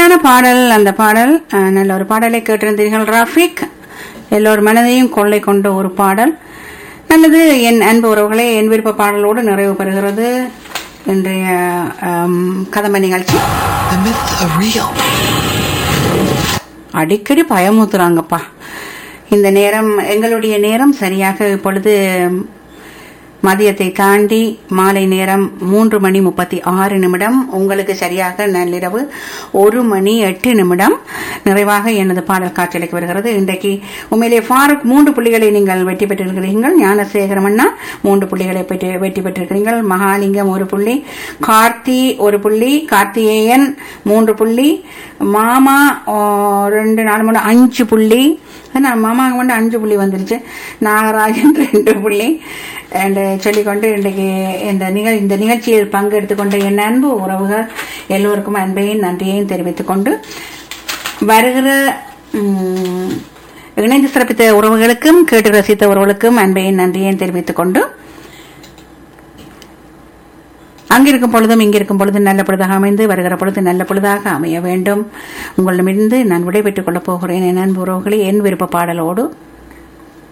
அருமையான பாடல் அந்த பாடல் அஹ், நல்ல ஒரு பாடலை கேட்டிருந்தீர்கள் ரஃபிக் எல்லோர் மனதையும் கொள்ளை கொண்ட ஒரு பாடல் நல்லது என் அன்பு உறவுகளே என் விருப்ப பாடலோடு நிறைவு பெறுகிறது இன்றைய அம், கதம்ப நிகழ்ச்சி The myths are real. அடிக்கடி பயமுத்துறாங்கப்பா இந்த நேரம் எங்களுடைய நேரம் சரியாக இப்பொழுது மதியத்தை தாண்டி மாலை நேரம் மூன்று மணி முப்பத்தி ஆறு நிமிடம் உங்களுக்கு சரியாக நள்ளிரவு ஒரு மணி எட்டு நிமிடம் நிறைவாக எனது பாடல் காட்சியளிக்கு வருகிறது இன்றைக்கு உண்மையிலே ஃபாரூக் மூன்று புள்ளிகளை நீங்கள் வெற்றி பெற்றிருக்கிறீர்கள் ஞானசேகரம் அண்ணா மூன்று புள்ளிகளை பெற்று வெற்றி பெற்றிருக்கிறீர்கள் மகாலிங்கம் ஒரு புள்ளி கார்த்தி ஒரு புள்ளி கார்த்திகேயன் மூன்று புள்ளி மாமா ஆ, ரெண்டு நாலு மூணு அஞ்சு புள்ளி நான் மாமாவுக்கு மட்டும் அஞ்சு புள்ளி வந்துருச்சு நாகராஜன் ரெண்டு புள்ளி and சொல்லிக்கொண்டு இன்றைக்கு இந்த நிகழ் இந்த நிகழ்ச்சியில் பங்கெடுத்துக் கொண்ட என் அன்பு உறவுகள் எல்லோருக்கும் அன்பையும் நன்றியையும் தெரிவித்துக் கொண்டு வருகிற ம், இணைந்து சிறப்பித்த உறவுகளுக்கும் கேட்டு ரசித்த உறவுகளுக்கும் அன்பையும் நன்றியையும் தெரிவித்துக் கொண்டு அங்கிருக்கும் பொழுதும் இங்கிருக்கும் பொழுதும் நல்ல பொழுதாக அமைந்து வருகிற பொழுது நல்ல பொழுதாக அமைய வேண்டும் உங்களிடமிருந்து நான் விடைபெற்றுக் கொள்ளப் போகிறேன் என் அன்பு உறவுகளே என் விருப்ப பாடலோடு